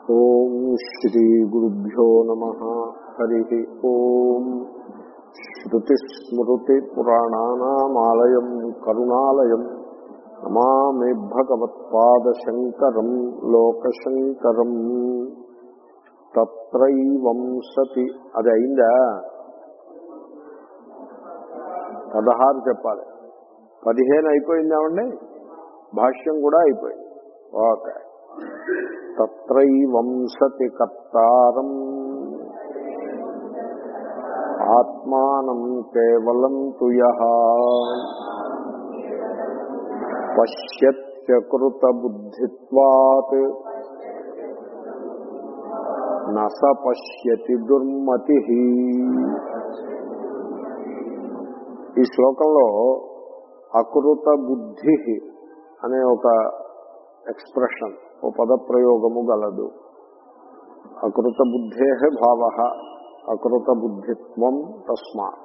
ఓం శ్రీ గురుభ్యో నమ హరి ఓం శ్రుతిస్మృతిపురాణానామాలయం కరుణాలయం నమామి భగవత్పాదశంకరం లోకశంకరం తత్రైవం సతి అది అయిందా పదహారు చెప్పాలి పదిహేను అయిపోయిందామండి భాష్యం కూడా అయిపోయింది ఓకే తత్రైవం సతి కర్తారం ఆత్మానం కేవలం తు పశ్యత్యకృత బుద్ధిత్వాత్ నస పశ్యతి దుర్మతి ఈ శ్లోకంలో అకృత బుద్ధి అనే ఒక ఎక్స్ప్రెషన్ ఓ పదప్రయోగము గలదు అకృత బుద్ధే భావ అకృత బుద్ధిత్వం తస్మాత్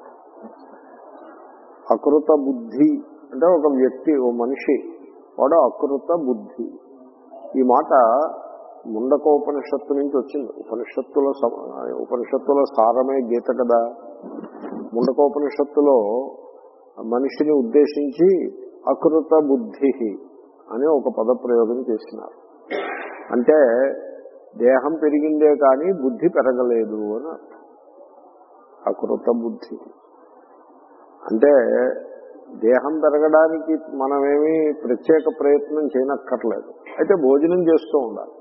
అకృత బుద్ధి అంటే ఒక వ్యక్తి ఓ మనిషి వాడు అకృత బుద్ధి ఈ మాట ముండకోపనిషత్తు నుంచి వచ్చింది ఉపనిషత్తుల ఉపనిషత్తుల సారమే గీత కదా ముండకోపనిషత్తులో మనిషిని ఉద్దేశించి అకృత బుద్ధి అని ఒక పదప్రయోగం చేసినారు అంటే దేహం పెరిగిందే కానీ బుద్ధి పెరగలేదు అని అర్థం అకృత బుద్ధి అంటే దేహం పెరగడానికి మనమేమి ప్రత్యేక ప్రయత్నం చేయనక్కర్లేదు అయితే భోజనం చేస్తూ ఉండాలి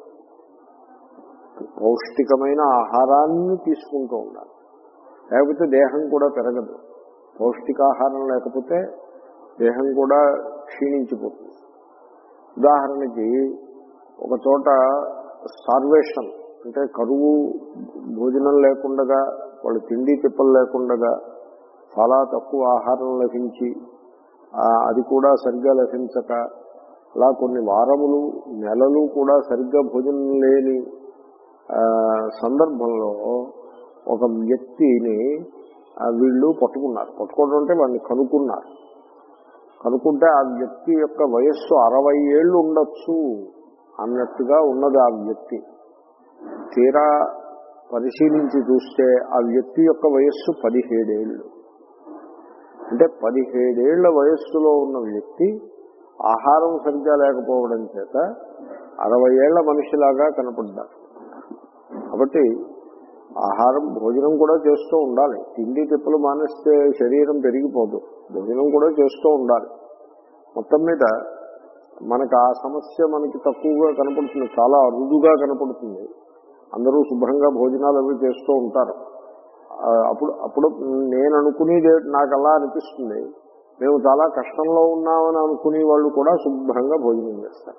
పౌష్టికమైన ఆహారాన్ని తీసుకుంటూ ఉండాలి లేకపోతే దేహం కూడా పెరగదు పౌష్టికాహారం లేకపోతే దేహం కూడా క్షీణించిపోతుంది ఉదాహరణకి ఒక చోట స్టార్వేషన్ అంటే కరువు భోజనం లేకుండగా వాళ్ళు తిండి తిప్పలు లేకుండగా చాలా తక్కువ ఆహారం లభించి అది కూడా సరిగ్గా లభించక అలా కొన్ని వారములు నెలలు కూడా సరిగ్గా భోజనం లేని సందర్భంలో ఒక వ్యక్తిని వీళ్ళు పట్టుకున్నారు పట్టుకోవడం అంటే వాడిని కనుక్కున్నారు కనుక్కుంటే ఆ వ్యక్తి యొక్క వయస్సు అరవై ఏళ్ళు ఉండొచ్చు అన్నట్టుగా ఉన్నది ఆ వ్యక్తి తీరా పరిశీలించి చూస్తే ఆ వ్యక్తి యొక్క వయస్సు పదిహేడేళ్ళు అంటే పదిహేడేళ్ల వయస్సులో ఉన్న వ్యక్తి ఆహారం సరిగ్గా లేకపోవడం చేత అరవై ఏళ్ల మనిషిలాగా కనపడ్డారు కాబట్టి ఆహారం భోజనం కూడా చేస్తూ ఉండాలి తిండి తిప్పలు మానేస్తే శరీరం పెరిగిపోదు భోజనం కూడా చేస్తూ ఉండాలి మొత్తం మీద మనకు ఆ సమస్య మనకి తక్కువగా కనపడుతుంది చాలా అరుదుగా కనపడుతుంది అందరూ శుభ్రంగా భోజనాలు అవి చేస్తూ ఉంటారు అప్పుడు అప్పుడు నేను అనుకునేది నాకు అలా అనిపిస్తుంది మేము చాలా కష్టంలో ఉన్నామని అనుకునే వాళ్ళు కూడా శుభ్రంగా భోజనం చేస్తారు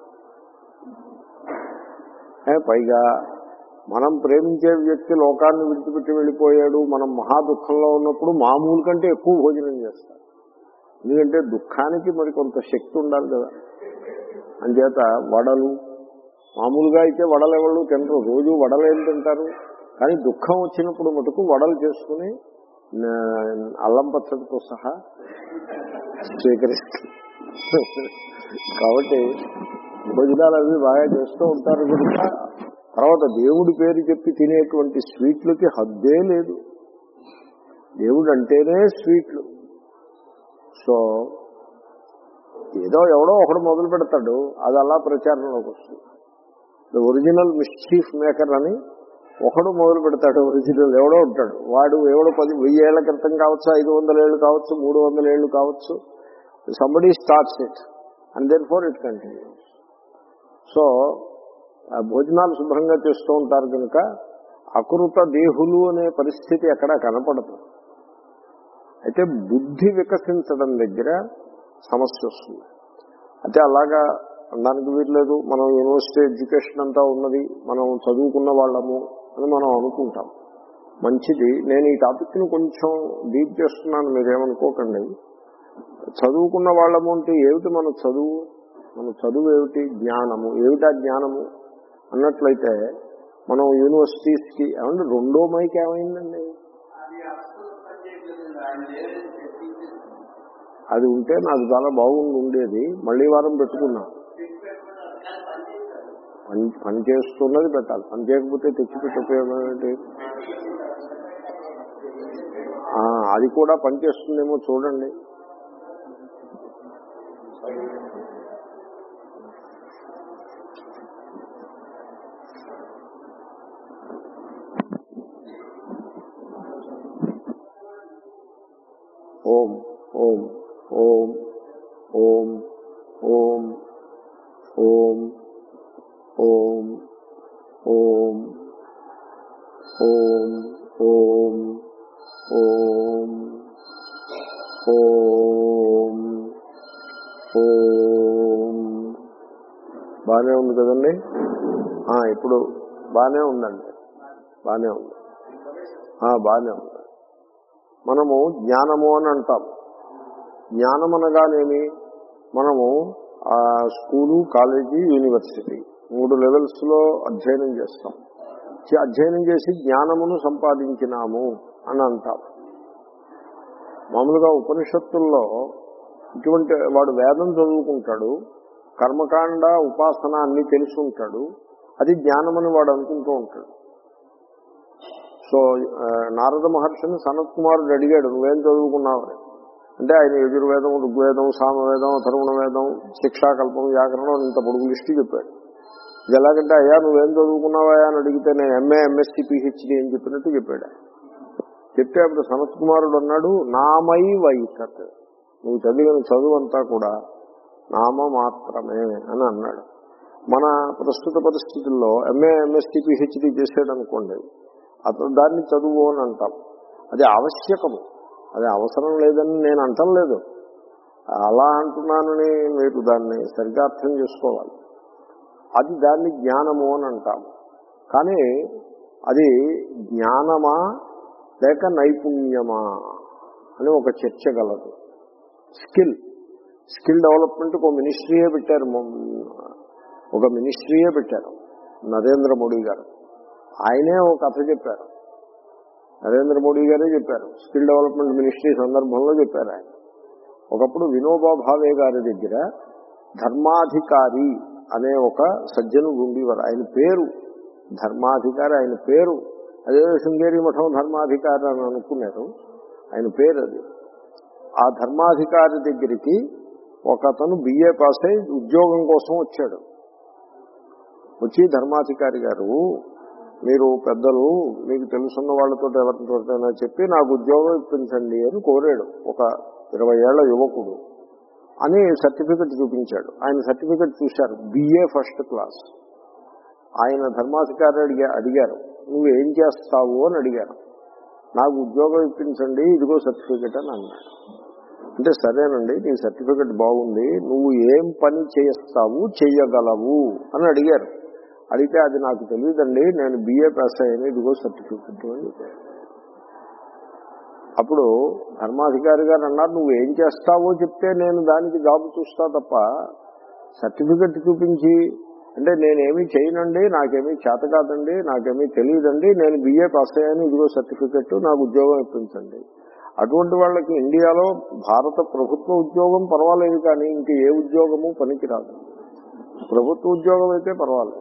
పైగా మనం ప్రేమించే వ్యక్తి లోకాన్ని విడిచిపెట్టి వెళ్ళిపోయాడు మనం మహా దుఃఖంలో ఉన్నప్పుడు మామూలు కంటే ఎక్కువ భోజనం చేస్తారు ఎందుకంటే దుఃఖానికి మరి కొంత శక్తి ఉండాలి కదా అంచేత వడలు మామూలుగా అయితే వడలు ఎవరు తినరు రోజు వడలు ఏం తింటారు కానీ దుఃఖం వచ్చినప్పుడు మటుకు వడలు చేసుకుని అల్లం పచ్చడితో సహా స్వీకరిస్తారు కాబట్టి భోజనాలు అవి బాగా చేస్తూ ఉంటారు కనుక తర్వాత దేవుడి పేరు చెప్పి తినేటువంటి స్వీట్లకి హద్దే లేదు దేవుడు అంటేనే స్వీట్లు సో ఏదో ఎవడో ఒకడు మొదలు పెడతాడు అది అలా ప్రచారంలోకి వస్తుంది ఒరిజినల్ మిస్చీఫ్ మేకర్ అని ఒకడు మొదలు పెడతాడు ఒరిజినల్ ఎవడో ఉంటాడు వాడు ఎవడో పది వెయ్యి ఏళ్ల క్రితం కావచ్చు ఐదు వందల ఏళ్ళు కావచ్చు మూడు వందల ఏళ్ళు కావచ్చు somebody starts it and then for it continues so భోజనాలు శుభ్రంగా చేస్తూ ఉంటారు కనుక అకృత దేహులు అనే పరిస్థితి ఎక్కడా కనపడదు అయితే బుద్ధి వికసించడం దగ్గర సమస్య వస్తుంది అయితే అలాగా అనడానికి వీర్లేదు మనం యూనివర్సిటీ ఎడ్యుకేషన్ అంతా ఉన్నది మనం చదువుకున్న వాళ్ళము అని మనం అనుకుంటాం మంచిది నేను ఈ టాపిక్ని కొంచెం డీప్ చేస్తున్నాను మీరేమనుకోకండి చదువుకున్న వాళ్ళము అంటే ఏమిటి మన చదువు మన చదువు ఏమిటి జ్ఞానము ఏమిటా జ్ఞానము అన్నట్లయితే మనం యూనివర్సిటీస్కి ఏమంటే రెండో మైక్ ఏమైందండి అది ఉంటే నాకు చాలా బాగుండి ఉండేది మళ్ళీ వారం పెట్టుకున్నా పని పని చేస్తున్నది పెట్టాలి పని చేయకపోతే తెచ్చిపెట్టి ఉపయోగం ఏంటి ఆ, అది కూడా పనిచేస్తుందేమో చూడండి ఓం ఓం ఓం ఓం ఓం ఓం ఓం ఓం ఓం ఓం ఓం ఓం ఓం బాగానే ఉంది కదండి ఆ, ఇప్పుడు బాగానే ఉందండి బాగానే ఉంది ఆ, బాగానే ఉంది మనము జ్ఞానము అని అంటాం జ్ఞానం అనగానేమి మనము ఆ స్కూలు కాలేజీ యూనివర్సిటీ మూడు లెవెల్స్ లో అధ్యయనం చేస్తాం చే- అధ్యయనం చేసి జ్ఞానమును సంపాదించినాము అని అంటాం మామూలుగా ఉపనిషత్తుల్లో ఇటువంటి వాడు వేదం చదువుకుంటాడు కర్మకాండ ఉపాసన అన్ని తెలిసి ఉంటాడు అది జ్ఞానమని వాడు అనుకుంటూ ఉంటాడు సో ఆ, నారద మహర్షిని సనత్ కుమారుడు అడిగాడు నువ్వేం చదువుకున్నావని అంటే ఆయన యజుర్వేదం ఋగ్వేదం సామవేదం అథర్వణ వేదం శిక్షాకల్పం వ్యాకరణం ఇంత పొడుగు లిస్టు చెప్పాడు ఇది ఎలాగంటే అయ్యా నువ్వేం చదువుకున్నావా అని అడిగితే నేను ఎంఏ ఎంఎస్సి పిహెచ్డి అని చెప్పినట్టు చెప్పాడు ఆయన. చెప్తే అప్పుడు సనత్ కుమారుడు అన్నాడు నామై వైతత్ నువ్వు చదివిన చదువు అంతా కూడా నామ మాత్రమే అని అన్నాడు మన ప్రస్తుత పరిస్థితుల్లో ఎంఏ ఎంఎస్సి పిహెచ్డి చేసాడు అనుకోండి అతను దాన్ని చదువు అని అంటాం అది ఆవశ్యకము అది అవసరం లేదని నేను అంటం లేదు అలా అంటున్నానని మీరు దాన్ని సరిగ్గా అర్థం చేసుకోవాలి అది దాన్ని జ్ఞానము అని అంటాం కానీ అది జ్ఞానమా లేక నైపుణ్యమా అని ఒక చర్చ గలదు స్కిల్ స్కిల్ డెవలప్మెంట్ ఒక మినిస్ట్రీయే పెట్టారు మొన్న- ఒక మినిస్ట్రీయే పెట్టారు నరేంద్ర మోడీ గారు ఆయనే ఒక కథ చెప్పారు నరేంద్ర మోడీ గారే చెప్పారు స్కిల్ డెవలప్మెంట్ మినిస్ట్రీ సందర్భంలో చెప్పారు ఆయన ఒకప్పుడు వినోబా భావే గారి దగ్గర ధర్మాధికారి అనే ఒక సజ్జనుడు ఉండేవారు ఆయన పేరు ధర్మాధికారి ఆయన పేరు అదే శృంగేరి మఠం ధర్మాధికారి అని అనుకున్నారు ఆయన పేరు అది ఆ ధర్మాధికారి దగ్గరికి ఒక అతను బిఏ పాస్ అయి ఉద్యోగం కోసం వచ్చాడు వచ్చి ధర్మాధికారి గారు మీరు పెద్దలు మీకు తెలుసున్న వాళ్ళతో ఎవరితోటైనా చెప్పి నాకు ఉద్యోగం ఇప్పించండి అని కోరాడు ఒక ఇరవై ఏళ్ల యువకుడు అని సర్టిఫికెట్ చూపించాడు ఆయన సర్టిఫికెట్ చూశారు బిఏ ఫస్ట్ క్లాస్ ఆయన ధర్మాధికారి అడిగా అడిగారు నువ్వు ఏం చేస్తావు అని అడిగారు నాకు ఉద్యోగం ఇప్పించండి ఇదిగో సర్టిఫికెట్ అని అన్నాడు అంటే సరేనండి నీ సర్టిఫికెట్ బాగుంది నువ్వు ఏం పని చేస్తావు చెయ్యగలవు అని అడిగారు అడిగితే అది నాకు తెలియదండి నేను బిఏ పాస్ అయ్యాను ఇదిగో సర్టిఫికెట్ అని చెప్పాను అప్పుడు ధర్మాధికారి గారు అన్నారు నువ్వు ఏం చేస్తావో చెప్తే నేను దానికి జాబ్ చూస్తా తప్ప సర్టిఫికెట్ చూపించి అంటే నేనేమీ చేయనండి నాకేమీ చేత కాదండి నాకేమీ తెలియదండి నేను బిఏ పాస్ అయ్యాను ఇదిగో సర్టిఫికెట్ నాకు ఉద్యోగం ఇప్పించండి అటువంటి వాళ్ళకి ఇండియాలో భారత ప్రభుత్వ ఉద్యోగం పర్వాలేదు కానీ ఇంక ఏ ఉద్యోగము పనికిరాదు ప్రభుత్వ ఉద్యోగం అయితే పర్వాలేదు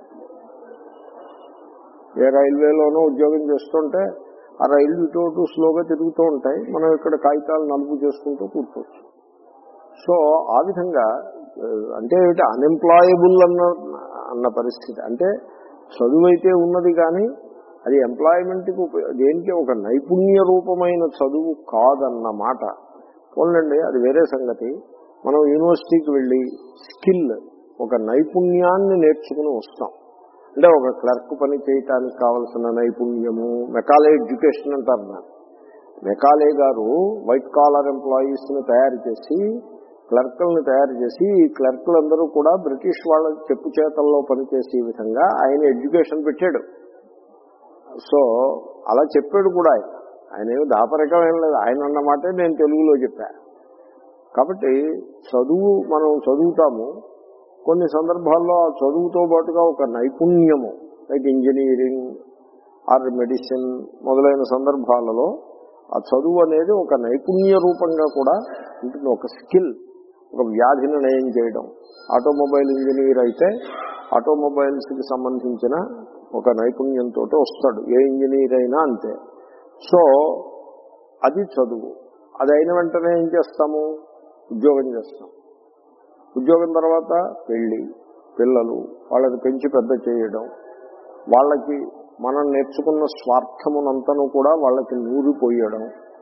ఏ రైల్వేలోనో ఉద్యోగం చేస్తుంటే ఆ రైలు ఇటు అటు స్లోగా తిరుగుతూ ఉంటాయి మనం ఇక్కడ కాగితాలు నలుపు చేసుకుంటూ కూర్చోవచ్చు సో ఆ విధంగా ఆ, అంటే ఏమిటి అన్ఎంప్లాయబుల్ అన్న అన్న పరిస్థితి అంటే చదువు అయితే ఉన్నది కానీ అది ఎంప్లాయ్మెంట్కి ఉపయోగ దేనికి ఒక నైపుణ్య రూపమైన చదువు కాదన్నమాట పోలండి అది వేరే సంగతి మనం యూనివర్సిటీకి వెళ్ళి స్కిల్ ఒక నైపుణ్యాన్ని నేర్చుకుని వస్తాం అంటే ఒక క్లర్క్ పని చేయటానికి కావలసిన నైపుణ్యము మెకాలే ఎడ్యుకేషన్ అంటారు దాన్ని మెకాలే గారు వైట్ కాలర్ ఎంప్లాయీస్ ని తయారు చేసి క్లర్కులను తయారు చేసి ఈ క్లర్కులందరూ కూడా బ్రిటిష్ వాళ్ళ చెప్పు చేతల్లో పనిచేసే విధంగా ఆయన ఎడ్యుకేషన్ పెట్టాడు సో అలా చెప్పాడు కూడా ఆయన ఆయన ఏమి దాపరికం ఏం లేదు ఆయన అన్నమాటే నేను తెలుగులో చెప్పా కాబట్టి చదువు మనం చదువుతాము కొన్ని సందర్భాల్లో ఆ చదువుతో పాటుగా ఒక నైపుణ్యము లైక్ ఇంజనీరింగ్ ఆర్ మెడిసిన్ మొదలైన సందర్భాలలో ఆ చదువు అనేది ఒక నైపుణ్య రూపంగా కూడా ఉంటుంది ఒక స్కిల్ ఒక వ్యాధిని నయం చేయడం ఆటోమొబైల్ ఇంజనీర్ అయితే ఆటోమొబైల్స్కి సంబంధించిన ఒక నైపుణ్యంతో వస్తాడు ఏ ఇంజనీర్ అయినా అంతే సో అది చదువు అది అయిన వెంటనే ఏం చేస్తాము ఉద్యోగం చేస్తాం ఉద్యోగం తర్వాత పెళ్లి పిల్లలు వాళ్ళని పెంచి పెద్ద చేయడం వాళ్ళకి మనం నేర్చుకున్న స్వార్థమునంతను కూడా వాళ్ళకి నూరిపోయడం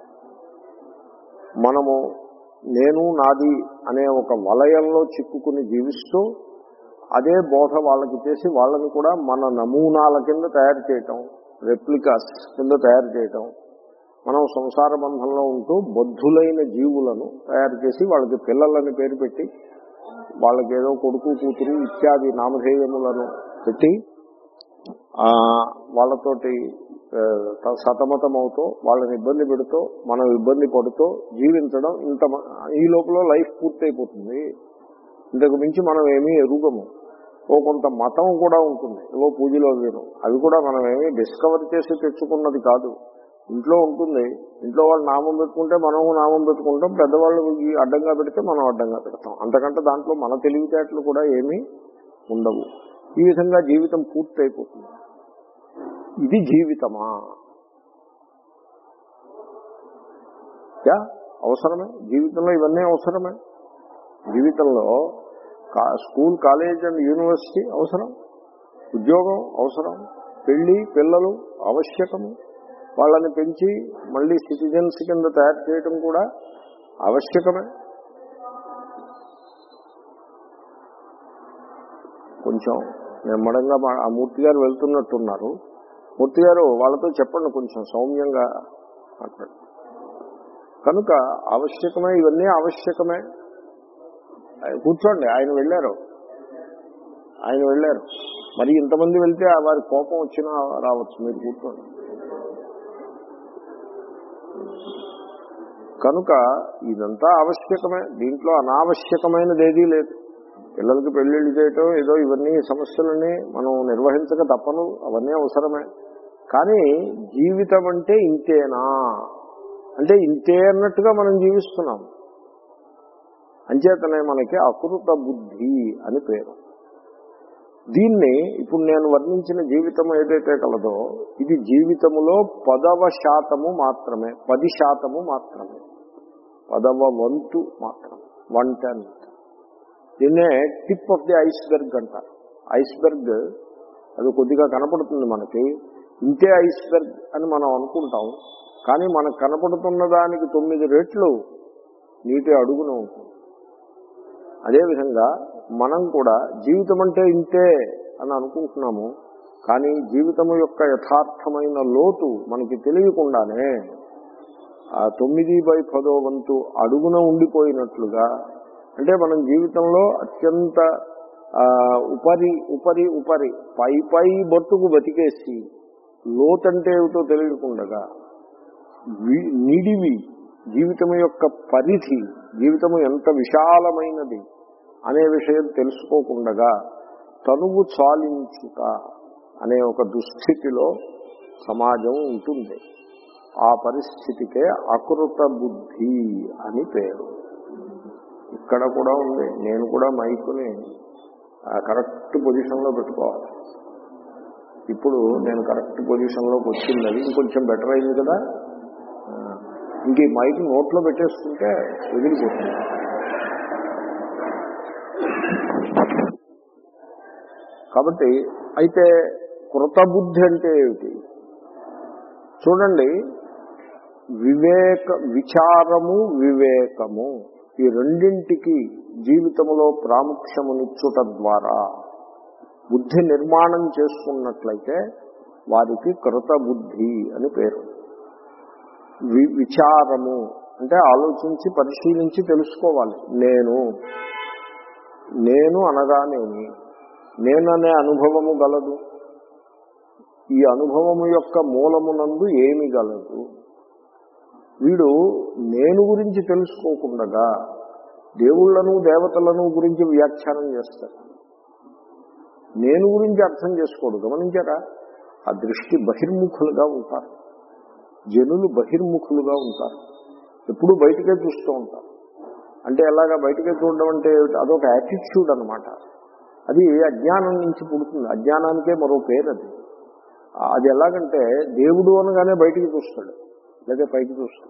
మనము నేను నాది అనే ఒక వలయంలో చిక్కుకుని జీవిస్తూ అదే బోధ వాళ్ళకి చేసి వాళ్ళని కూడా మన నమూనాల కింద తయారు చేయటం రెప్లికాస్ కింద తయారు చేయటం మనం సంసార బంధంలో ఉంటూ బద్ధులైన జీవులను తయారు చేసి వాళ్ళకి పిల్లలని పేరు పెట్టి వాళ్ళకి ఏదో కొడుకు కూతురు ఇత్యాది నామధేయములను పెట్టి ఆ వాళ్ళతోటి ఆ, సతమతమవుతూ వాళ్ళని ఇబ్బంది పెడుతూ మనం ఇబ్బంది పడుతూ జీవించడం ఇంత మ- ఈ లోపల లైఫ్ పూర్తయిపోతుంది ఇంతకు మించి మనం ఏమీ ఎరుగము ఓ కొంత మతం కూడా ఉంటుంది ఏవో పూజలో వేరు అవి కూడా మనం ఏమీ డిస్కవర్ చేసి తెచ్చుకున్నది కాదు ఇంట్లో ఉంటుంది ఇంట్లో వాళ్ళు నామం పెట్టుకుంటే మనము నామం పెట్టుకుంటాం పెద్దవాళ్ళు ఈ అడ్డంగా పెడితే మనం అడ్డంగా పెడతాం అంతకంటే దాంట్లో మన తెలివితేటలు కూడా ఏమీ ఉండవు ఈ విధంగా జీవితం పూర్తయిపోతుంది ఇది జీవితమా యా అవసరమే జీవితంలో ఇవన్నీ అవసరమే జీవితంలో కా- స్కూల్ కాలేజ్ అండ్ యూనివర్సిటీ అవసరం ఉద్యోగం అవసరం పెళ్లి పిల్లలు ఆవశ్యకము వాళ్ళని పెంచి మళ్ళీ సిటిజన్స్ కింద తయారు చేయడం కూడా ఆవశ్యకమే కొంచెం నెమ్మడంగా మా- ఆ మూర్తి గారు వెళ్తున్నట్టున్నారు మూర్తి గారు వాళ్ళతో చెప్పండి కొంచెం సౌమ్యంగా మాట్లాడు కనుక ఆవశ్యకమే ఇవన్నీ ఆవశ్యకమే ఆయన కూర్చోండి ఆయన వెళ్ళారు ఆయన వెళ్ళారు మరి ఇంతమంది వెళ్తే ఆ వారి కోపం వచ్చినా రావచ్చు మీరు కూర్చోండి కనుక ఇదంతా ఆవశ్యకమే దీంట్లో అనావశ్యకమైనది ఏదీ లేదు పిల్లలకి పెళ్లిళ్ళు చేయటం ఏదో ఇవన్నీ సమస్యలని మనం నిర్వహించక తప్పను అవన్నీ అవసరమే కానీ జీవితం అంటే ఇంతేనా అంటే ఇంతే అన్నట్టుగా మనం జీవిస్తున్నాం అంచేతనే మనకి అకృత బుద్ధి అని పేరు దీన్ని ఇప్పుడు నేను వర్ణించిన జీవితం ఏదైతే కలదో ఇది జీవితములో పదవ శాతము మాత్రమే పది శాతము మాత్రమే పదవ వంతు మాత్రమే వన్ టెన్త్ దీన్నే టిప్ ఆఫ్ ది ఐస్బెర్గ్ అంటారు ఐస్బెర్గ్ అది కొద్దిగా కనపడుతుంది మనకి ఇంతే ఐస్బెర్గ్ అని మనం అనుకుంటాం కానీ మనకు కనపడుతున్న దానికి తొమ్మిది రెట్లు నీటి అడుగున ఉంటుంది అదేవిధంగా మనం కూడా జీవితం అంటే ఇంతే అని అనుకుంటున్నాము కానీ జీవితము యొక్క యథార్థమైన లోతు మనకి తెలియకుండానే ఆ తొమ్మిది బై పదో వంతు అడుగున ఉండిపోయినట్లుగా అంటే మనం జీవితంలో అత్యంత ఆ, ఉపరి ఉపరి ఉపరి పై పై బొట్టుకు బతికేసి లోతంటే ఏమిటో తెలియకుండగా వి- నిడివి జీవితము యొక్క పరిధి జీవితము ఎంత విశాలమైనది అనే విషయం తెలుసుకోకుండగా తనువు చాలించుట అనే ఒక దుస్థితిలో సమాజం ఉంటుంది ఆ పరిస్థితికే అకృత బుద్ధి అని పేరు ఇక్కడ కూడా ఉంది నేను కూడా మైకుని ఆ కరెక్ట్ పొజిషన్లో పెట్టుకోవాలి ఇప్పుడు నేను కరెక్ట్ పొజిషన్లోకి వచ్చింది అది ఇంకొంచెం బెటర్ అయింది కదా ఆ, ఇంక ఈ మైక్ నోట్లో పెట్టేసుకుంటే వదిలిపోతుంది కాబట్టి అయితే కృతబుద్ధి అంటే ఏమిటి చూడండి వివేక విచారము వివేకము ఈ రెండింటికి జీవితంలో ప్రాముఖ్యమునిచ్చుట ద్వారా బుద్ధి నిర్మాణం చేసుకున్నట్లయితే వారికి కృత బుద్ధి అని పేరు వి- విచారము అంటే ఆలోచించి పరిశీలించి తెలుసుకోవాలి నేను నేను అనగానేమి నేననే అనుభవము గలదు ఈ అనుభవము యొక్క మూలమునందు ఏమి గలదు వీడు నేను గురించి తెలుసుకోకుండా దేవుళ్లను దేవతలను గురించి వ్యాఖ్యానం చేస్తాడు నేను గురించి అర్థం చేసుకోడు గమనించారా ఆ దృష్టి బహిర్ముఖులుగా ఉంటారు జనులు బహిర్ముఖులుగా ఉంటారు ఎప్పుడు బయటకే చూస్తూ ఉంటారు అంటే ఎలాగా బయటకే చూడడం అంటే ఏమిటి? అదొక యాటిట్యూడ్ అనమాట అది అజ్ఞానం నుంచి పుడుతుంది అజ్ఞానానికే మరో పేరు అది అది ఎలాగంటే దేవుడు అనగానే బయటికి చూస్తాడు లేదా పైకి చూస్తాడు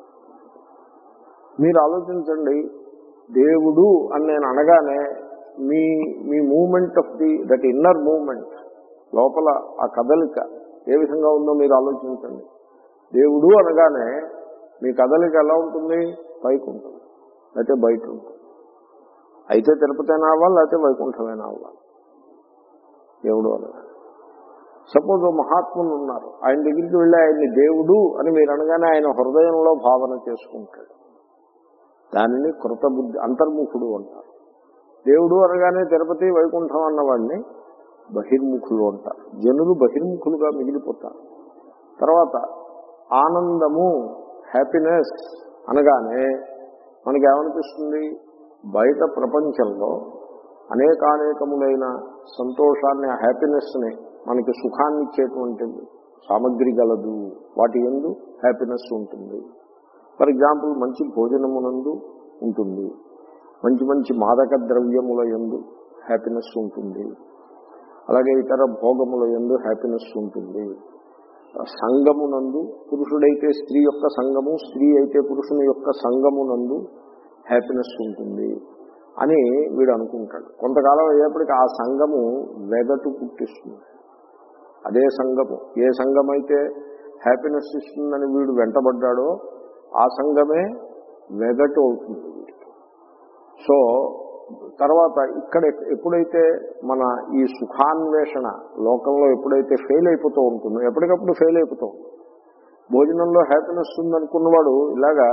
మీరు ఆలోచించండి దేవుడు అని నేను అనగానే మీ మీ moment of the that inner moment లోపల ఆ కదలిక ఏ విధంగా ఉందో మీరు ఆలోచించండి దేవుడు అనగానే మీ కదలిక ఎలా ఉంటుంది పైకి ఉంటుంది లేకపోతే బయట ఉంటుంది అయితే తిరుపతైనా అవ్వాలి లేకపోతే వైకుంఠమైనా అవ్వాలి దేవుడు అనగా సపోజ్ మహాత్ములు ఉన్నారు ఆయన దగ్గరికి వెళ్ళి ఆయన్ని దేవుడు అని మీరు అనగానే ఆయన హృదయంలో భావన చేసుకుంటాడు దానిని కృతబుద్ధి అంతర్ముఖుడు అంటారు దేవుడు అనగానే తిరుపతి వైకుంఠం అన్నవాడిని బహిర్ముఖులు అంటారు జనులు బహిర్ముఖులుగా మిగిలిపోతారు తర్వాత ఆనందము హ్యాపీనెస్ అనగానే మనకి ఏమనిపిస్తుంది బయట ప్రపంచంలో అనేకానేకములైన సంతోషాన్ని హ్యాపీనెస్ని మనకి సుఖాన్ని ఇచ్చేటువంటి సామగ్రి గలదు వాటి ఎందు హ్యాపీనెస్ ఉంటుంది ఫర్ ఎగ్జాంపుల్ మంచి భోజనమునందు ఉంటుంది మంచి మంచి మాదక ద్రవ్యముల ఎందు హ్యాపీనెస్ ఉంటుంది అలాగే ఇతర భోగముల ఎందు హ్యాపీనెస్ ఉంటుంది సంగమునందు పురుషుడైతే స్త్రీ యొక్క సంగము స్త్రీ అయితే పురుషుని యొక్క సంగమునందు హ్యాపీనెస్ ఉంటుంది అని వీడు అనుకుంటాడు కొంతకాలం అయ్యేప్పటికి ఆ సంఘము వెగటు పుట్టిస్తుంది అదే సంఘము ఏ సంఘం అయితే హ్యాపీనెస్ ఇస్తుందని వీడు వెంటబడ్డాడో ఆ సంఘమే వెగటు అవుతుంది వీడికి సో తర్వాత ఇక్కడ ఎప్పుడైతే మన ఈ సుఖాన్వేషణ లోకంలో ఎప్పుడైతే ఫెయిల్ అయిపోతూ ఉంటుందో ఎప్పటికప్పుడు ఫెయిల్ అయిపోతూ ఉంటుంది భోజనంలో హ్యాపీనెస్ ఉందనుకున్నవాడు ఇలాగా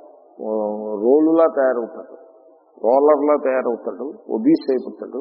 రోలులా తయారవుతాడు రోలర్లా తయారవుతాడు ఒబీస్ అయిపోతాడు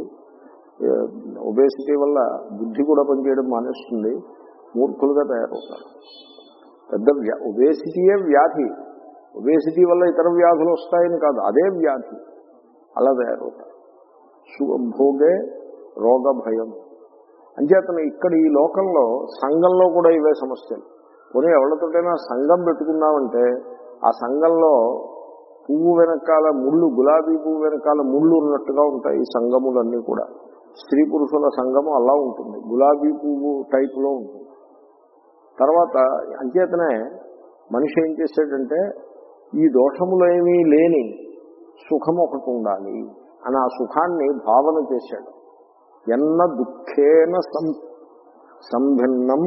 ఒబేసిటీ వల్ల బుద్ధి కూడా పనిచేయడం మానేస్తుంది మూర్ఖులుగా తయారవుతాడు పెద్ద వ్యా ఒబేసిటీయే వ్యాధి ఒబేసిటీ వల్ల ఇతర వ్యాధులు వస్తాయని కాదు అదే వ్యాధి అలా తయారవుతారు భోగే రోగ భయం అంచేతను ఇక్కడ ఈ లోకంలో సంఘంలో కూడా ఇవే సమస్యలు పోనీ ఎవరితోటైనా సంఘం పెట్టుకున్నామంటే ఆ సంఘంలో పువ్వు వెనకాల ముళ్ళు గులాబీ పువ్వు వెనకాల ముళ్ళు ఉన్నట్టుగా ఉంటాయి ఈ సంఘములన్నీ కూడా స్త్రీ పురుషుల సంఘము అలా ఉంటుంది గులాబీ పువ్వు టైపులో ఉంటుంది తర్వాత అంచేతనే మనిషి ఏం చేశాడంటే ఈ దోషములేమీ లేని సుఖం ఒకటి ఉండాలి అని ఆ సుఖాన్ని భావన చేశాడు ఎన్న దుఃఖేన సం సంభిన్నం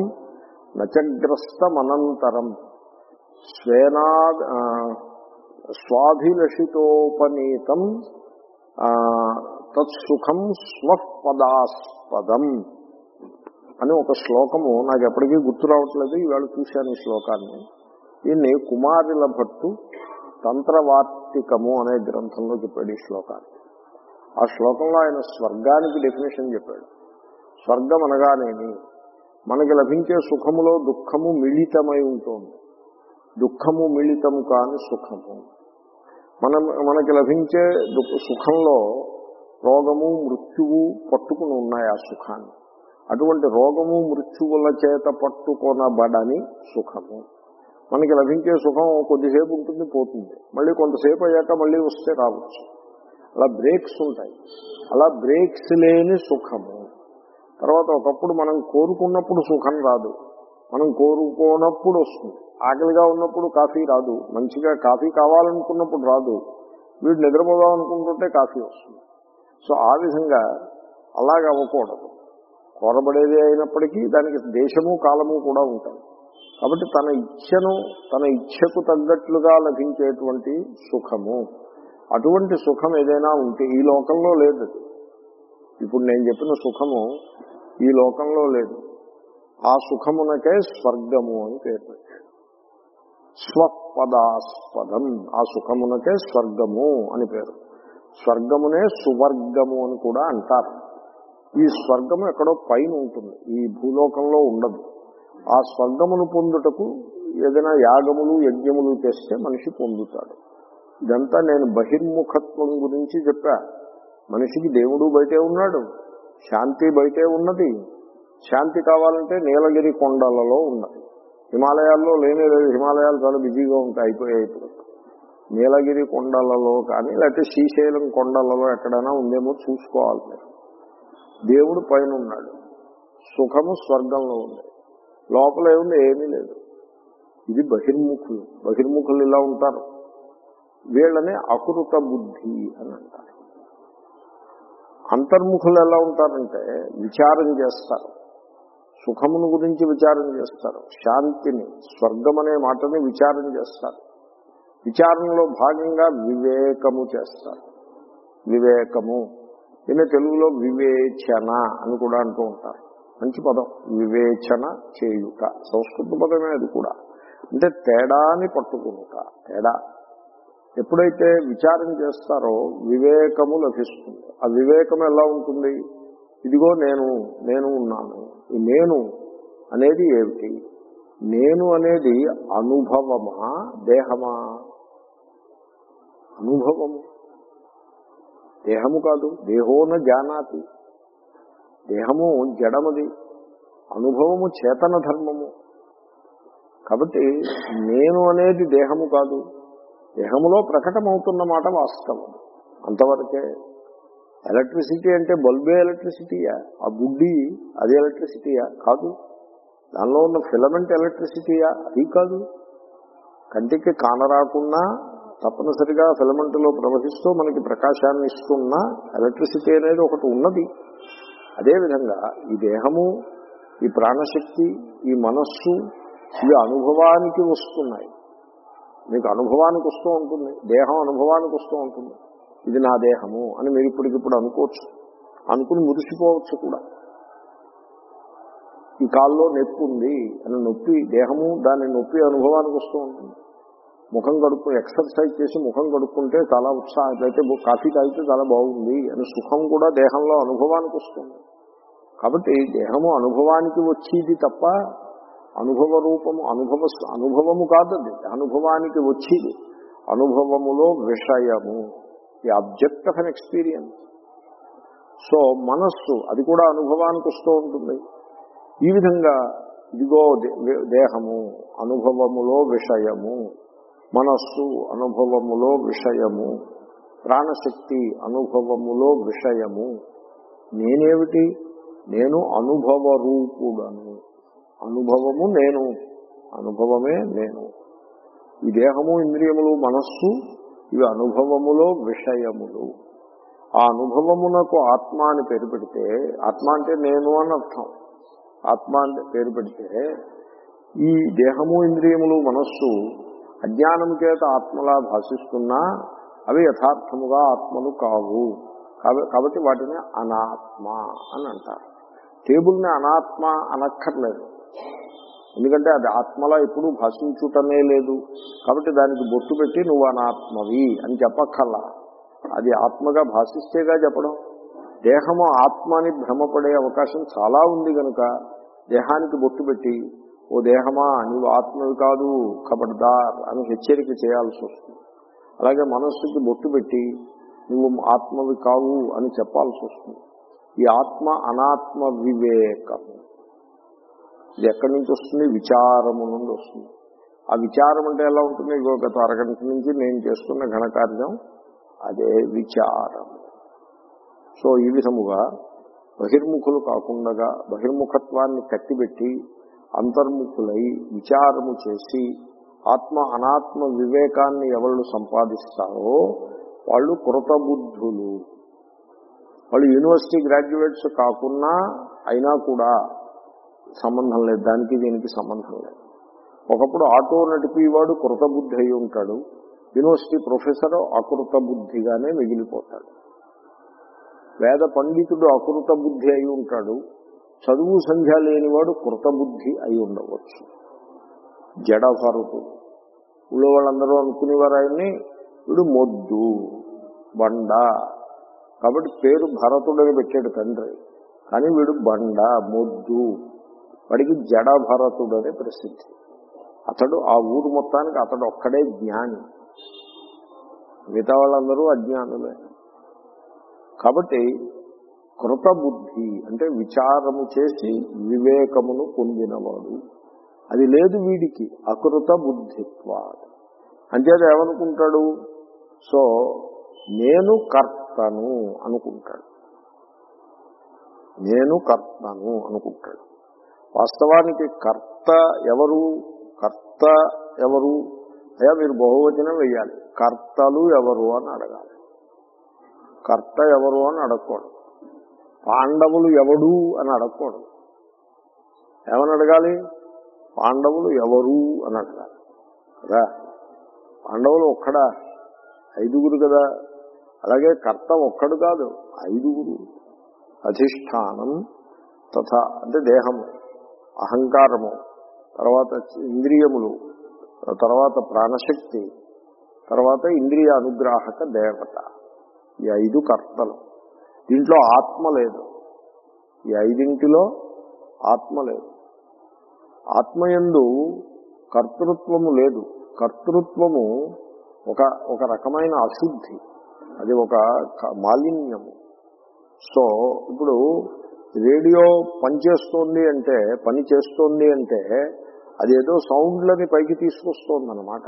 నచగ్రస్తమనంతరం స్వేనా స్వాభిలషితోపనీతం తత్సుఖం స్వపదాస్పదం అని ఒక శ్లోకము నాకు ఎప్పటికీ గుర్తు రావట్లేదు ఈవేళ చూశాను ఈ శ్లోకాన్ని దీన్ని కుమారుల భట్టు తంత్రవార్తికము అనే గ్రంథంలో చెప్పాడు ఈ శ్లోకాన్ని ఆ శ్లోకంలో ఆయన స్వర్గానికి డెఫినేషన్ చెప్పాడు స్వర్గం అనగానేమి మనకి లభించే సుఖములో దుఃఖము మిళితమై ఉంటుంది దుఃఖము మిళితము కాని సుఖము మన మనకి లభించే సుఖంలో రోగము మృత్యువు పట్టుకుని ఉన్నాయి ఆ సుఖాన్ని అటువంటి రోగము మృత్యువుల చేత పట్టుకొనబడని సుఖము మనకి లభించే సుఖం కొద్దిసేపు ఉంటుంది పోతుంది మళ్ళీ కొంతసేపు అయ్యాక మళ్ళీ వస్తే రావచ్చు అలా బ్రేక్స్ ఉంటాయి అలా బ్రేక్స్ లేని సుఖము తర్వాత ఒకప్పుడు మనం కోరుకున్నప్పుడు సుఖం రాదు మనం కోరుకోనప్పుడు వస్తుంది ఆకలిగా ఉన్నప్పుడు కాఫీ రాదు మంచిగా కాఫీ కావాలనుకున్నప్పుడు రాదు వీడు నిద్రపోదాం అనుకుంటుంటే కాఫీ వస్తుంది సో ఆ విధంగా అలాగ అవ్వకూడదు కోరబడేది అయినప్పటికీ దానికి దేశము కాలము కూడా ఉంటాయి కాబట్టి తన ఇచ్ఛను తన ఇచ్ఛకు తగ్గట్లుగా లభించేటువంటి సుఖము అటువంటి సుఖం ఏదైనా ఉంటే ఈ లోకంలో లేదు ఇప్పుడు నేను చెప్పిన సుఖము ఈ లోకంలో లేదు ఆ సుఖమునకే స్వర్గము అని పేరు పెట్టాడు స్వపదాస్పదం ఆ సుఖమునకే స్వర్గము అని పేరు స్వర్గమునే సువర్గము అని కూడా అంటారు ఈ స్వర్గము ఎక్కడో పైన ఉంటుంది ఈ భూలోకంలో ఉండదు ఆ స్వర్గమును పొందుటకు ఏదైనా యాగములు యజ్ఞములు చేస్తే మనిషి పొందుతాడు ఇదంతా నేను బహిర్ముఖత్వం గురించి చెప్పా మనిషికి దేవుడు బయటే ఉన్నాడు శాంతి బయటే ఉన్నది శాంతి కావాలంటే నీలగిరి కొండలలో ఉన్నది హిమాలయాల్లో లేనే లేదు హిమాలయాలు చాలా బిజీగా ఉంటాయి అయిపోయాయి ఇప్పుడు నీలగిరి కొండలలో కానీ లేకపోతే శ్రీశైలం కొండలలో ఎక్కడైనా ఉందేమో చూసుకోవాలి మీరు దేవుడు పైన ఉన్నాడు సుఖము స్వర్గంలో ఉంది లోపల ఏముంది ఏమీ లేదు ఇది బహిర్ముఖులు బహిర్ముఖులు ఇలా ఉంటారు వీళ్ళని అకృత బుద్ధి అని అంటారు అంతర్ముఖులు ఎలా ఉంటారంటే విచారం చేస్తారు సుఖమును గురించి విచారం చేస్తారు శాంతిని స్వర్గం అనే మాటని విచారం చేస్తారు విచారంలో భాగంగా వివేకము చేస్తారు వివేకము దీన్ని తెలుగులో వివేచన అని కూడా అంటూ ఉంటారు మంచి పదం వివేచన చేయుట సంస్కృత పదమే అది కూడా అంటే తేడాని పట్టుకుంటా తేడా ఎప్పుడైతే విచారం చేస్తారో వివేకము లభిస్తుంది ఆ వివేకం ఎలా ఉంటుంది ఇదిగో నేను నేను ఉన్నాను ఈ నేను అనేది ఏమిటి నేను అనేది అనుభవమా దేహమా అనుభవము దేహము కాదు దేహోన జానాతి దేహము జడమది అనుభవము చేతన ధర్మము కాబట్టి నేను అనేది దేహము కాదు దేహములో ప్రకటమవుతున్న మాట వాస్తవం అంతవరకే ఎలక్ట్రిసిటీ అంటే బల్బే ఎలక్ట్రిసిటీయా ఆ బుడ్డి అది ఎలక్ట్రిసిటీయా కాదు దానిలో ఉన్న ఫిలమెంట్ ఎలక్ట్రిసిటీయా అది కాదు కంటికి కానరాకున్నా తప్పనిసరిగా ఫిలమెంట్లో ప్రవహిస్తూ మనకి ప్రకాశాన్ని ఇస్తున్న ఎలక్ట్రిసిటీ అనేది ఒకటి ఉన్నది అదేవిధంగా ఈ దేహము ఈ ప్రాణశక్తి ఈ మనస్సు ఇవి అనుభవానికి వస్తున్నాయి మీకు అనుభవానికి వస్తూ ఉంటుంది దేహం అనుభవానికి వస్తూ ఉంటుంది ఇది నా దేహము అని మీరు ఇప్పటికిప్పుడు అనుకోవచ్చు అనుకుని మురిసిపోవచ్చు కూడా ఈ కాల్లో నొప్పి ఉంది అని నొప్పి దేహము దాని నొప్పి అనుభవానికి వస్తూ ఉంటుంది ముఖం కడుక్కు ఎక్సర్సైజ్ చేసి ముఖం కడుక్కుంటే చాలా ఉత్సాహం అయితే కాఫీ తాగితే చాలా బాగుంది అని సుఖం కూడా దేహంలో అనుభవానికి వస్తుంది కాబట్టి దేహము అనుభవానికి వచ్చేది తప్ప అనుభవ రూపము అనుభవ అనుభవము కాదండి అనుభవానికి వచ్చేది అనుభవములో విషయము the object of an experience so మనస్సు అది కూడా అనుభవానికి వస్తూ ఉంటుంది ఈ విధంగా ఇదిగో దేహము అనుభవములో విషయము మనస్సు అనుభవములో విషయము ప్రాణశక్తి అనుభవములో విషయము నేనేమిటి నేను అనుభవ రూపుడను అనుభవము నేను అనుభవమే నేను ఈ దేహము ఇంద్రియములు మనస్సు ఇవి అనుభవములో విషయములు ఆ అనుభవమునకు ఆత్మ అని పేరు పెడితే ఆత్మ అంటే నేను అని అర్థం ఆత్మ అంటే పేరు పెడితే ఈ దేహము ఇంద్రియములు మనస్సు అజ్ఞానం చేత ఆత్మలా భాషిస్తున్నా అవి యథార్థముగా ఆత్మలు కావు కాబట్టి వాటిని అనాత్మ అని అంటారు టేబుల్ని అనాత్మ అనక్కర్లేదు ఎందుకంటే అది ఆత్మలా ఎప్పుడూ భాషించుటనే లేదు కాబట్టి దానికి బొట్టు పెట్టి నువ్వు అనాత్మవి అని చెప్పక్కర్లా అది ఆత్మగా భాషిస్తేగా చెప్పడం దేహము ఆత్మ అని భ్రమపడే అవకాశం చాలా ఉంది కనుక దేహానికి బొట్టు పెట్టి ఓ దేహమా నీవు ఆత్మవి కాదు ఖబర్దార్ అని హెచ్చరిక చేయాల్సి వస్తుంది అలాగే మనస్సుకి బొట్టు పెట్టి నువ్వు ఆత్మవి కావు అని చెప్పాల్సి వస్తుంది ఈ ఆత్మ అనాత్మ వివేకము ఇది ఎక్కడి నుంచి వస్తుంది విచారము నుండి వస్తుంది ఆ విచారం అంటే ఎలా ఉంటుంది ఇగో గత అరగంట నుంచి నేను చేస్తున్న ఘనకార్యం అదే విచారం సో ఈ విధముగా బహిర్ముఖులు కాకుండా బహిర్ముఖత్వాన్ని కట్టిబెట్టి అంతర్ముఖులై విచారము చేసి ఆత్మ అనాత్మ వివేకాన్ని ఎవరు సంపాదిస్తారో వాళ్ళు కృతబుద్ధులు వాళ్ళు యూనివర్సిటీ గ్రాడ్యుయేట్స్ కాకున్నా అయినా కూడా సంబంధం లేదు దానికి దీనికి సంబంధం లేదు ఒకప్పుడు ఆటో నడిపేవాడు కృతబుద్ధి అయి ఉంటాడు యూనివర్సిటీ ప్రొఫెసర్ అకృత బుద్ధిగానే మిగిలిపోతాడు వేద పండితుడు అకృత బుద్ధి అయి ఉంటాడు చదువు సంధ్య లేనివాడు కృతబుద్ధి అయి ఉండవచ్చు జడభరతుడు ఊళ్ళో వాళ్ళందరూ అనుకునేవారు ఆయన్ని వీడు మొద్దు బండ కాబట్టి పేరు భరతుడని పెట్టాడు తండ్రి కానీ వీడు బండ మొద్దు వాడికి జడ భరతుడని ప్రసిద్ధి అతడు ఆ ఊరు మొత్తానికి అతడు ఒక్కడే జ్ఞాని మిగతా వాళ్ళందరూ అజ్ఞానులే కాబట్టి కృతబుద్ధి అంటే విచారము చేసి వివేకమును పొందినవాడు అది లేదు వీడికి అకృత బుద్ధిత్వ అంచేత ఏమనుకుంటాడు సో నేను కర్తను అనుకుంటాడు నేను కర్తను అనుకుంటాడు వాస్తవానికి కర్త ఎవరు కర్త ఎవరు అయ్యా మీరు బహువచనం వెయ్యాలి కర్తలు ఎవరు అని అడగాలి కర్త ఎవరు అని అడగకూడదు పాండవులు ఎవడు అని అడగకూడదు ఏమని అడగాలి పాండవులు ఎవరు అని అడగాలి కదా పాండవులు ఒక్కడా ఐదుగురు కదా అలాగే కర్త ఒక్కడు కాదు ఐదుగురు అధిష్టానం తథా అంటే దేహము అహంకారము తర్వాత ఇంద్రియములు తర్వాత ప్రాణశక్తి తర్వాత ఇంద్రియ అనుగ్రాహక దేవత ఈ ఐదు కర్తలు దీంట్లో ఆత్మ లేదు ఈ ఐదింటిలో ఆత్మ లేదు ఆత్మయందు కర్తృత్వము లేదు కర్తృత్వము ఒక ఒక రకమైన అశుద్ధి అది ఒక క- మాలిన్యము సో ఇప్పుడు రేడియో పనిచేస్తోంది అంటే పని చేస్తోంది అంటే అదేదో సౌండ్లని పైకి తీసుకొస్తోంది అనమాట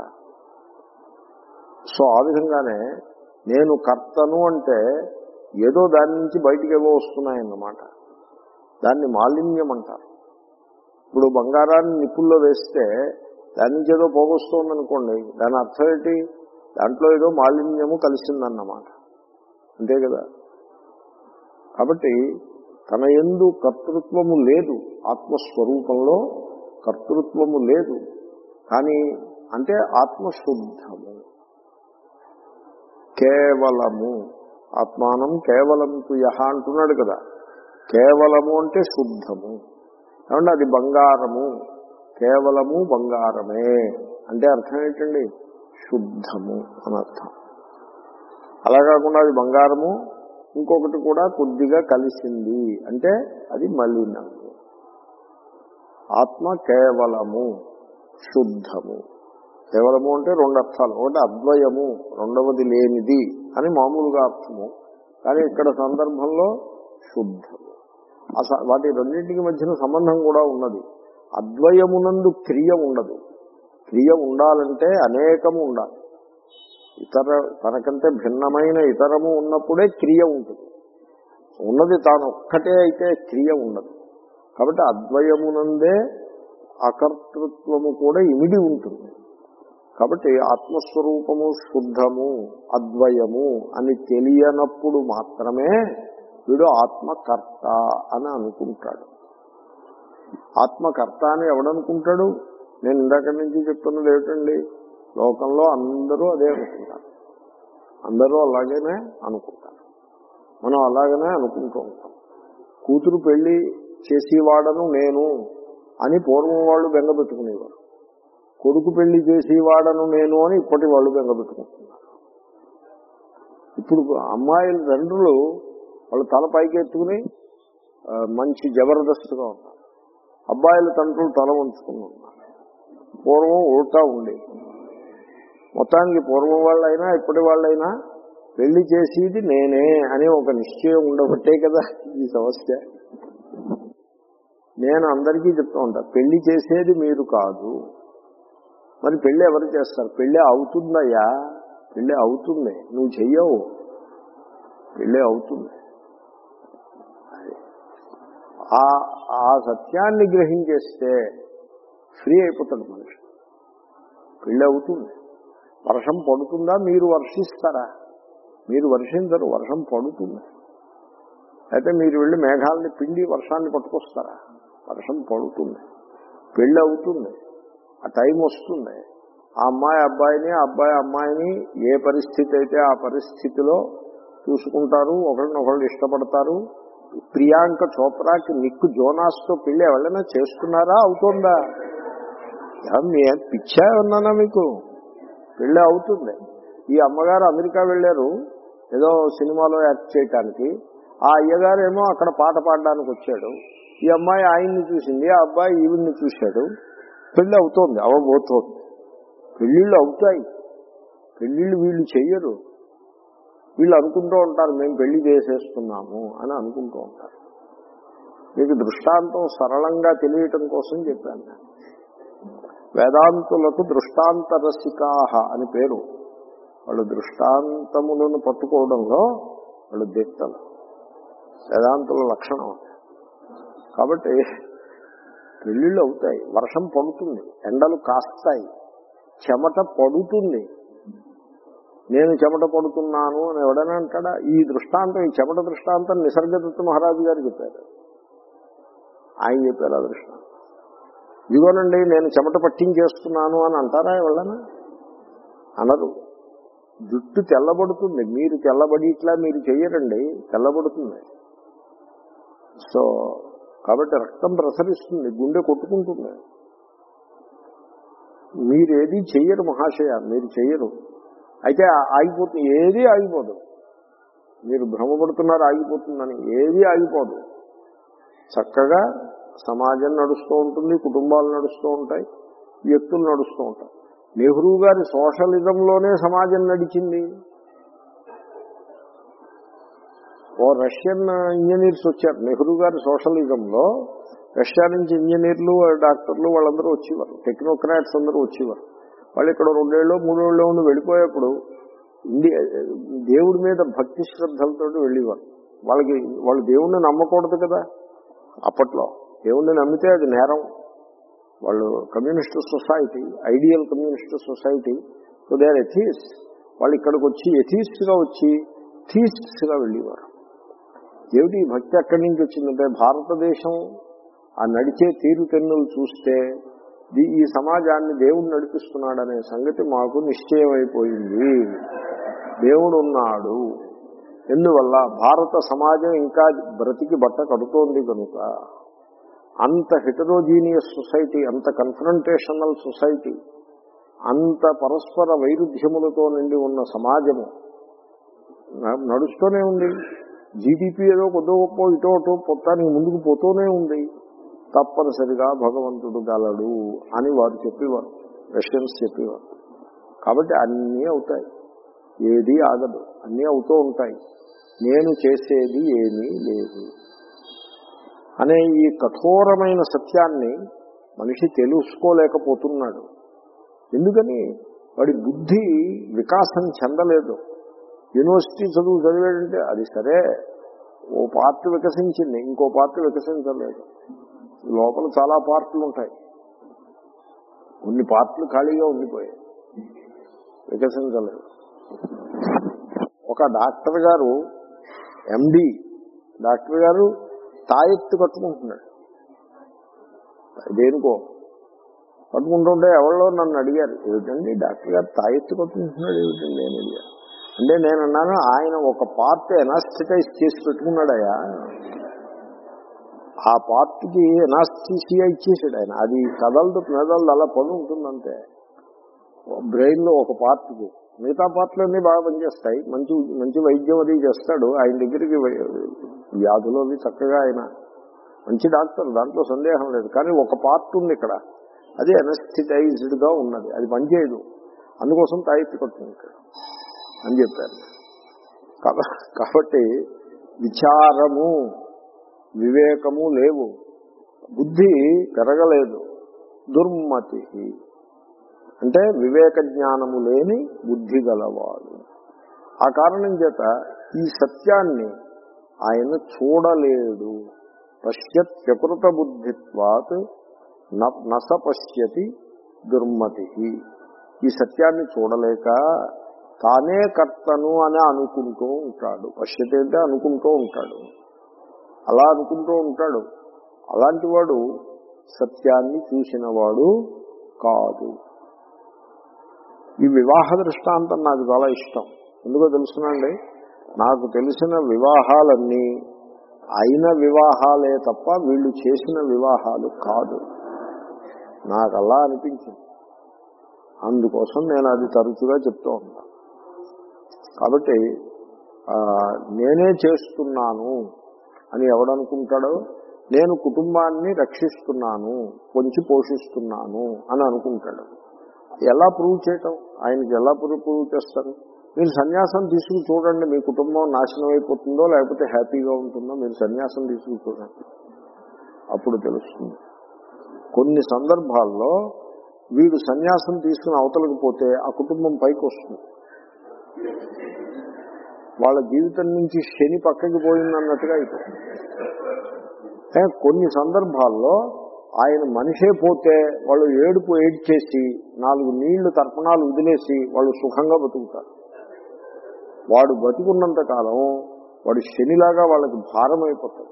సో ఆ విధంగానే నేను కర్తను అంటే ఏదో దాని నుంచి బయటికి ఏవో వస్తున్నాయన్నమాట దాన్ని మాలిన్యం అంటారు ఇప్పుడు బంగారాన్ని నిప్పుల్లో వేస్తే దాని నుంచి ఏదో పోగొస్తోంది అనుకోండి దాని అర్థం ఏంటి దాంట్లో ఏదో మాలిన్యము కలిసిందన్నమాట అంతే కదా కాబట్టి తన ఎందు కర్తృత్వము లేదు ఆత్మస్వరూపంలో కర్తృత్వము లేదు కానీ అంటే ఆత్మశుద్ధము కేవలము ఆత్మానం కేవలం యహ అంటున్నాడు కదా కేవలము అంటే శుద్ధము ఏమంటే అది బంగారము కేవలము బంగారమే అంటే అర్థం ఏంటండి శుద్ధము అని అర్థం అలా కాకుండా అది బంగారము ఇంకొకటి కూడా కొద్దిగా కలిసింది అంటే అది మలినము ఆత్మ కేవలము శుద్ధము కేవలము అంటే రెండు అర్థాలు ఒకటి అద్వయము రెండవది లేనిది అని మామూలుగా అర్థము కానీ ఇక్కడ సందర్భంలో శుద్ధము అస- వాటి రెండింటికి మధ్యన సంబంధం కూడా ఉన్నది అద్వయమునందు క్రియ ఉండదు క్రియ ఉండాలంటే అనేకము ఉండాలి ఇతర తనకంటే భిన్నమైన ఇతరము ఉన్నప్పుడే క్రియ ఉంటుంది ఉన్నది తాను ఒక్కటే అయితే క్రియ ఉండదు కాబట్టి అద్వయమునందే అకర్తృత్వము కూడా ఇమిడి ఉంటుంది కాబట్టి ఆత్మస్వరూపము శుద్ధము అద్వయము అని తెలియనప్పుడు మాత్రమే వీడు ఆత్మకర్త అని అనుకుంటాడు ఆత్మకర్త అని ఎవడనుకుంటాడు నేను ఇందాక నుంచి చెప్తున్నది ఏమిటండి లోకంలో అందరూ అదే అనుకుంటారు అందరూ అలాగేనే అనుకుంటారు మనం అలాగనే అనుకుంటూ ఉంటాం కూతురు పెళ్లి చేసేవాడను నేను అని పూర్వం వాళ్ళు బెంగపెట్టుకునేవారు కొడుకు పెళ్లి చేసేవాడను నేను అని ఇప్పటి వాళ్ళు బెంగపెట్టుకుంటున్నారు ఇప్పుడు అమ్మాయిల తండ్రులు వాళ్ళు తల పైకి ఎత్తుకుని ఆ, మంచి జబర్దస్త్గా ఉన్నారు అబ్బాయిల తండ్రులు తల ఉంచుకుని ఉన్నారు పూర్వం ఉల్టా ఉండి మొత్తానికి పూర్వం వాళ్ళైనా ఇప్పటి వాళ్ళైనా పెళ్లి చేసేది నేనే అని ఒక నిశ్చయం ఉండబట్టే కదా ఈ సమస్య నేను అందరికీ చెప్తూ ఉంటా పెళ్లి చేసేది మీరు కాదు మరి పెళ్లి ఎవరు చేస్తారు పెళ్లి అవుతుందయ్యా పెళ్లి అవుతుంది నువ్వు చెయ్యవు పెళ్లి అవుతుంది అది. ఆ ఆ సత్యాన్ని గ్రహించేస్తే ఫ్రీ అయిపోతాడు మనిషి పెళ్లి అవుతుంది వర్షం పడుతుందా మీరు వర్షిస్తారా మీరు వర్షించరు వర్షం పడుతుంది అయితే మీరు వెళ్ళి మేఘాలని పిండి వర్షాన్ని పట్టుకొస్తారా వర్షం పడుతుంది పెళ్లి అవుతుంది ఆ టైం వస్తుంది ఆ అమ్మాయి అబ్బాయిని ఆ అబ్బాయి అమ్మాయిని ఏ పరిస్థితి అయితే ఆ పరిస్థితిలో చూసుకుంటారు ఒకరినొకళ్ళు ఇష్టపడతారు ప్రియాంక చోప్రాకి నిక్కు జోనాస్తో పెళ్లి ఎవరైనా చేస్తున్నారా అవుతుందా యా, మీ పిచ్చా ఉన్నానా మీకు పెళ్ళి అవుతుంది ఈ అమ్మగారు అమెరికా వెళ్ళారు ఏదో సినిమాలో యాక్ట్ చేయటానికి ఆ అయ్యగారు ఏమో అక్కడ పాట పాడడానికి వచ్చాడు ఈ అమ్మాయి ఆయన్ని చూసింది ఆ అబ్బాయి ఈవిడ్ని చూశాడు పెళ్లి అవుతోంది అవబోతోంది పెళ్ళిళ్ళు అవుతాయి పెళ్ళిళ్ళు వీళ్ళు చెయ్యరు వీళ్ళు అనుకుంటూ ఉంటారు మేము పెళ్లి చేసేస్తున్నాము అని అనుకుంటూ ఉంటారు మీకు దృష్టాంతం సరళంగా తెలియటం కోసం చెప్పాను నేను. వేదాంతులకు దృష్టాంత రసికాహ అని పేరు వాళ్ళు దృష్టాంతములను పట్టుకోవడంలో వాళ్ళు దిట్టలు వేదాంతుల లక్షణం కాబట్టి పెళ్ళిళ్ళు అవుతాయి వర్షం పడుతుంది ఎండలు కాస్తాయి చెమట పడుతుంది నేను చెమట పడుతున్నాను అని ఎవడైనా అంటాడా ఈ దృష్టాంతం ఈ చెమట దృష్టాంతం నిసర్గదత్త మహారాజు గారు చెప్పారు ఆయన చెప్పారు ఆ దృష్టాంతం ఇదిగోనండి నేను చెమట పట్టించేస్తున్నాను అని అంటారా ఎవరైనా అనరు జుట్టు తెల్లబడుతుంది మీరు తెల్లబడి ఇట్లా మీరు చెయ్యరండి తెల్లబడుతుంది సో కాబట్టి రక్తం ప్రసరిస్తుంది గుండె కొట్టుకుంటుంది మీరేది చెయ్యరు మహాశయ మీరు చెయ్యరు అయితే ఆగిపోతుంది ఏది ఆగిపోదు మీరు భ్రమపడుతున్నారు ఆగిపోతుందని ఏది ఆగిపోదు చక్కగా సమాజం నడుస్తూ ఉంటుంది కుటుంబాలు నడుస్తూ ఉంటాయి వ్యక్తులు నడుస్తూ ఉంటాయి నెహ్రూ గారి సోషలిజంలోనే సమాజం నడిచింది ఓ రష్యన్ ఇంజనీర్స్ వచ్చారు నెహ్రూ గారి సోషలిజంలో రష్యా నుంచి ఇంజనీర్లు డాక్టర్లు వాళ్ళందరూ వచ్చేవారు టెక్నోక్రాట్స్ అందరూ వచ్చేవారు వాళ్ళు ఇక్కడ రెండేళ్ళు మూడేళ్ళు ఉండి వెళ్ళిపోయేప్పుడు ఇండియా దేవుడి మీద భక్తి శ్రద్ధలతో వెళ్ళేవారు వాళ్ళకి వాళ్ళు దేవుణ్ణి నమ్మకూడదు కదా అప్పట్లో దేవుణ్ణి నమ్మితే అది నేరం వాళ్ళు communist society ideal communist society so they are atheists వాళ్ళు ఇక్కడికి వచ్చి ఎథీస్ట్గా వచ్చి థీస్ట్గా వెళ్ళేవారు ఏమిటి ఈ భక్తి ఎక్కడి నుంచి వచ్చిందంటే భారతదేశం ఆ నడిచే తీరుతెన్నులు చూస్తే ది- ఈ సమాజాన్ని దేవుడు నడిపిస్తున్నాడనే సంగతి మాకు నిశ్చయమైపోయింది దేవుడు ఉన్నాడు ఎందువల్ల భారత సమాజం ఇంకా బ్రతికి బట్ట కడుతోంది కనుక అంత హెటరోజీనియస్ సొసైటీ అంత కన్ఫరంటేషనల్ సొసైటీ అంత పరస్పర వైరుధ్యములతో నిండి ఉన్న సమాజము న- నడుస్తూనే ఉంది జీడిపి ఏదో కొద్ది గొప్ప ఇటో అటో మొత్తానికి ముందుకు పోతూనే ఉంది తప్పనిసరిగా భగవంతుడు గలడు అని వారు చెప్పేవారు రష్యన్స్ చెప్పేవారు కాబట్టి అన్నీ అవుతాయి ఏది ఆగదు అన్నీ అవుతూ ఉంటాయి నేను చేసేది ఏమీ లేదు అనే ఈ కఠోరమైన సత్యాన్ని మనిషి తెలుసుకోలేకపోతున్నాడు ఎందుకని వాడి బుద్ధి వికాసం చెందలేదు యూనివర్సిటీ చదువు చదివాడంటే అది సరే ఓ పార్ట్ వికసించింది ఇంకో పార్ట్ వికసించలేదు లోపల చాలా పార్ట్లు ఉంటాయి కొన్ని పార్ట్లు ఖాళీగా ఉండిపోయాయి వికసించలేదు ఒక డాక్టర్ గారు ఎండి డాక్టర్ గారు తాయెత్తు కట్టుకుంటున్నాడు దేనికో కట్టుకుంటుంటే ఎవరో నన్ను అడిగారు ఏమిటండి డాక్టర్ గారు తాయెత్తు కట్టుకుంటున్నాడు ఏమిటండి అని అడిగారు అంటే నేను అన్నాను ఆయన ఒక పార్ట్ ఎనాస్థిటైజ్ చేసి పెట్టుకున్నాడయా ఆ పార్ట్కి ఎనాస్థీసియా ఇచ్చేసాడు ఆయన అది కదలదు మెదలదు అలా పడి ఉంటుందంటే బ్రెయిన్ లో ఒక పార్ట్కి మిగతా పార్ట్లన్నీ బాగా పనిచేస్తాయి మంచి మంచి వైద్యం అది చేస్తాడు ఆయన దగ్గరికి వై- వ్యాధులు అవి చక్కగా ఆయన మంచి డాక్టర్ దాంట్లో సందేహం లేదు కానీ ఒక పార్ట్ ఉంది ఇక్కడ అది ఎనస్థిటైజ్డ్ గా ఉన్నది అది పనిచేయదు అందుకోసం తాయెత్తి కట్టుకుంటాడు అని చెప్పారు కాబ- కాబట్టి విచారము వివేకము లేవు బుద్ధి పెరగలేదు దుర్మతి అంటే వివేక జ్ఞానము లేని బుద్ధి గలవాడు ఆ కారణం చేత ఈ సత్యాన్ని ఆయన చూడలేడు పశ్యత్యకృత బుద్ధిత్వాత్ న- నస పశ్యతి దుర్మతి ఈ సత్యాన్ని చూడలేక తానే కర్తను అని అనుకుంటూ ఉంటాడు పశ్యతి అంటే అనుకుంటూ ఉంటాడు అలా అనుకుంటూ ఉంటాడు అలాంటి వాడు సత్యాన్ని చూసినవాడు కాదు ఈ వివాహ దృష్టాంతం నాకు చాలా ఇష్టం ఎందుకో తెలుసునండి నాకు తెలిసిన వివాహాలన్నీ అయిన వివాహాలే తప్ప వీళ్ళు చేసిన వివాహాలు కాదు నాకు అలా అనిపించింది అందుకోసం నేను అది తరచుగా చెప్తూ ఉంటాను కాబట్టి ఆ, నేనే చేస్తున్నాను అని ఎవడనుకుంటాడో నేను కుటుంబాన్ని రక్షిస్తున్నాను పొంచి పోషిస్తున్నాను అని అనుకుంటాడు ఎలా ప్రూవ్ చేయటం ఆయనకి ఎలా ప్రూవ్ ప్రూవ్ చేస్తారు మీరు సన్యాసం తీసుకుని చూడండి మీ కుటుంబం నాశనం అయిపోతుందో లేకపోతే హ్యాపీగా ఉంటుందో మీరు సన్యాసం తీసుకుని చూడండి అప్పుడు తెలుస్తుంది కొన్ని సందర్భాల్లో వీడు సన్యాసం తీసుకుని అవతలకు పోతే ఆ కుటుంబం పైకి వస్తుంది వాళ్ళ జీవితం నుంచి శని పక్కకి పోయిందన్నట్టుగా అయిపోతుంది ఏ, కొన్ని సందర్భాల్లో ఆయన మనిషే పోతే వాళ్ళు ఏడుపు ఏడ్చేసి నాలుగు నీళ్లు తర్పణాలు వదిలేసి వాళ్ళు సుఖంగా బతుకుతారు వాడు బతికున్నంత కాలం వాడు శనిలాగా వాళ్ళకి భారం అయిపోతాడు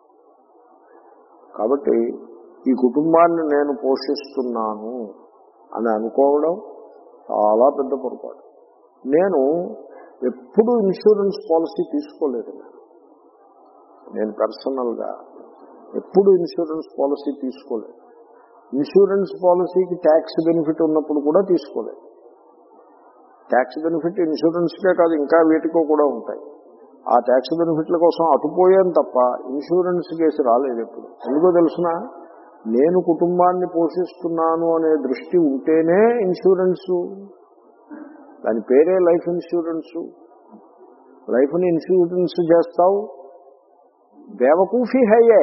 కాబట్టి ఈ కుటుంబాన్ని నేను పోషిస్తున్నాను అని అనుకోవడం చాలా పెద్ద పొరపాటు నేను ఎప్పుడూ ఇన్సూరెన్స్ పాలసీ తీసుకోలేదు నేను పర్సనల్గా ఎప్పుడు ఇన్సూరెన్స్ పాలసీ తీసుకోలేదు ఇన్సూరెన్స్ పాలసీకి ట్యాక్స్ బెనిఫిట్ ఉన్నప్పుడు కూడా తీసుకోలేదు ట్యాక్స్ బెనిఫిట్ ఇన్సూరెన్స్కే కాదు ఇంకా వీటికో కూడా ఉంటాయి ఆ ట్యాక్స్ బెనిఫిట్ల కోసం అటుపోయాను తప్ప ఇన్సూరెన్స్ కేసు రాలేదు ఎప్పుడు ఎందుకో తెలుసిన నేను కుటుంబాన్ని పోషిస్తున్నాను అనే దృష్టి ఉంటేనే ఇన్సూరెన్సు దాని పేరే లైఫ్ ఇన్సూరెన్సు లైఫ్ని ఇన్సూరెన్స్ చేస్తావు బేవకూఫీ హయ్యే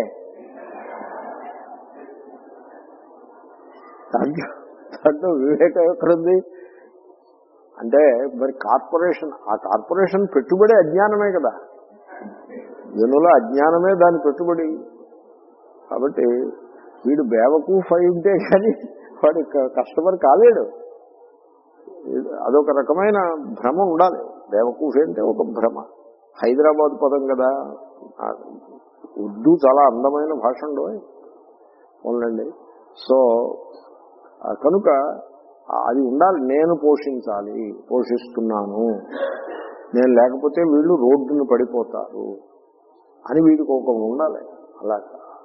దాంట్లో దాంట్లో వివేకం ఎక్కడుంది అంటే మరి కార్పొరేషన్ ఆ కార్పొరేషన్ పెట్టుబడి అజ్ఞానమే కదా జనుల అజ్ఞానమే దాని పెట్టుబడి కాబట్టి వీడు బేవకూఫ్ అయి ఉంటే కానీ వాడు క- కస్టమర్ కాలేడు అదొక రకమైన భ్రమ ఉండాలి బేవకూఫ్ అంటే ఒక భ్రమ హైదరాబాద్ పదం కదా ఆ ఉర్దూ చాలా అందమైన భాష ఉండవు ఉండండి సో ఆ కనుక అది ఉండాలి నేను పోషించాలి పోషిస్తున్నాను నేను లేకపోతే వీళ్ళు రోడ్డును పడిపోతారు అని వీడికి ఒక ఉండాలి అలా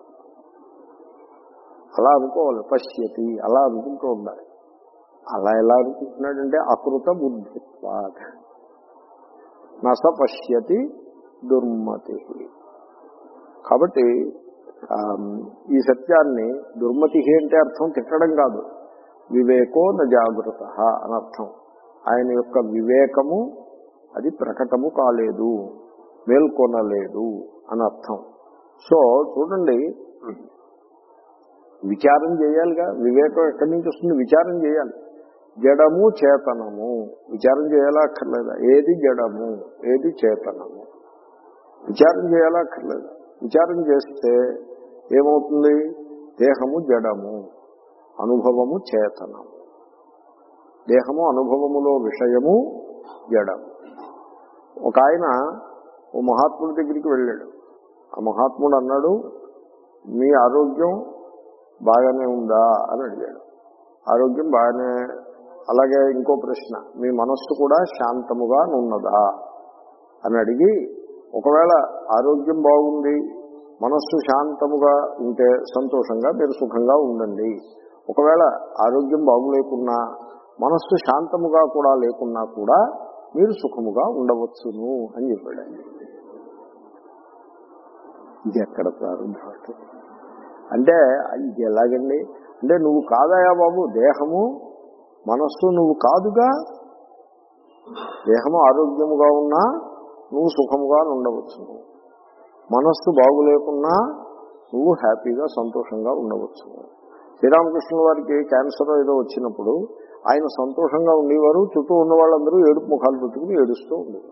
అలా అనుకోవాలి పశ్యతి అలా అనుకుంటూ ఉండాలి అలా ఎలా అనుకుంటున్నాడంటే అకృత బుద్ధిత్వాత్ నస పశ్యతి దుర్మతి కాబట్టి ఆ, ఈ సత్యాన్ని దుర్మతి అంటే అర్థం తిట్టడం కాదు వివేకో న జాగృత అని అర్థం ఆయన యొక్క వివేకము అది ప్రకటము కాలేదు మేల్కొనలేదు అని అర్థం సో చూడండి విచారం చేయాలిగా వివేకం ఎక్కడి నుంచి వస్తుంది విచారం చేయాలి జడము చేతనము విచారం చేయాలా అక్కర్లేదా ఏది జడము ఏది చేతనము విచారం చేయాలా అక్కర్లేదా విచారం చేస్తే ఏమవుతుంది దేహము జడము అనుభవము చేతనము దేహము అనుభవములో విషయము జడము ఒక ఆయన ఓ మహాత్ముడి దగ్గరికి వెళ్ళాడు ఆ మహాత్ముడు అన్నాడు మీ ఆరోగ్యం బాగానే ఉందా అని అడిగాడు ఆరోగ్యం బాగానే అలాగే ఇంకో ప్రశ్న మీ మనస్సు కూడా శాంతముగా ఉన్నదా అని అడిగి ఒకవేళ ఆరోగ్యం బాగుంది మనస్సు శాంతముగా ఉంటే సంతోషంగా మీరు సుఖంగా ఉండండి ఒకవేళ ఆరోగ్యం బాగులేకున్నా మనస్సు శాంతముగా కూడా లేకున్నా కూడా మీరు సుఖముగా ఉండవచ్చును అని చెప్పాడు ఆయన. ఇది ఎక్కడ ప్రారంభం అంటే ఇది ఎలాగండి అంటే నువ్వు కాదయా బాబు దేహము మనస్సు నువ్వు కాదుగా దేహము ఆరోగ్యముగా ఉన్నా నువ్వు సుఖముగా ఉండవచ్చు మనస్సు బాగులేకున్నా నువ్వు హ్యాపీగా సంతోషంగా ఉండవచ్చు శ్రీరామకృష్ణుల వారికి క్యాన్సర్ ఏదో వచ్చినప్పుడు ఆయన సంతోషంగా ఉండేవారు చుట్టూ ఉన్న వాళ్ళందరూ ఏడుపు ముఖాలు పెట్టుకుని ఏడుస్తూ ఉండేవారు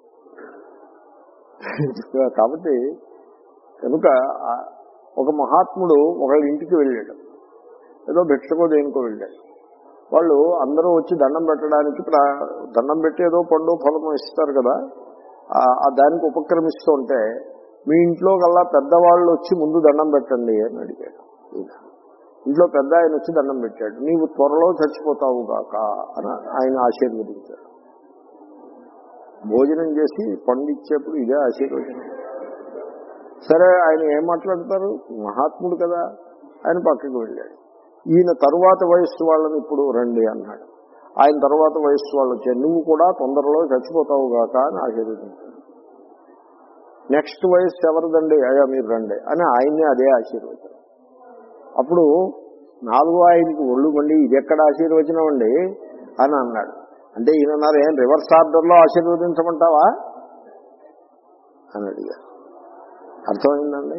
కాబట్టి కనుక ఆ- ఒక మహాత్ముడు ఒకళ్ళ ఇంటికి వెళ్ళాడు ఏదో భిక్షకో దేనికో వెళ్ళాడు వాళ్ళు అందరూ వచ్చి దండం పెట్టడానికి ప్రా- దండం పెట్టి ఏదో పండు ఫలము ఇస్తారు కదా ఆ- ఆ దానికి ఉపక్రమిస్తూ ఉంటే మీ ఇంట్లో కల్లా పెద్దవాళ్ళు వచ్చి ముందు దండం పెట్టండి అని అడిగాడు ఈయన. ఇంట్లో పెద్ద ఆయన వచ్చి దండం పెట్టాడు నీవు త్వరలో చచ్చిపోతావు కాక అని ఆయన ఆశీర్వదించాడు భోజనం చేసి పండు ఇచ్చేప్పుడు ఇదే ఆశీర్వచనం సరే ఆయన ఏం మాట్లాడతారు మహాత్ముడు కదా ఆయన పక్కకి వెళ్ళాడు ఈయన తరువాత వయస్సు వాళ్ళని ఇప్పుడు రండి అన్నాడు ఆయన తర్వాత వయస్సు వాళ్ళు వచ్చారు నువ్వు కూడా తొందరలో చచ్చిపోతావు గాక అని ఆశీర్వదించాడు నెక్స్ట్ వయస్సు ఎవరిదండి అయ్యా మీరు రండి అని ఆయన్నే అదే ఆశీర్వచనం అప్పుడు నాలుగో ఆయనకి ఒళ్ళు మండి ఇది ఎక్కడ ఆశీర్వచనం అండి అని అన్నాడు అంటే ఈయన అన్నారు ఏం రివర్స్ ఆర్డర్లో ఆశీర్వదించమంటావా అని అడిగారు అర్థమైందండి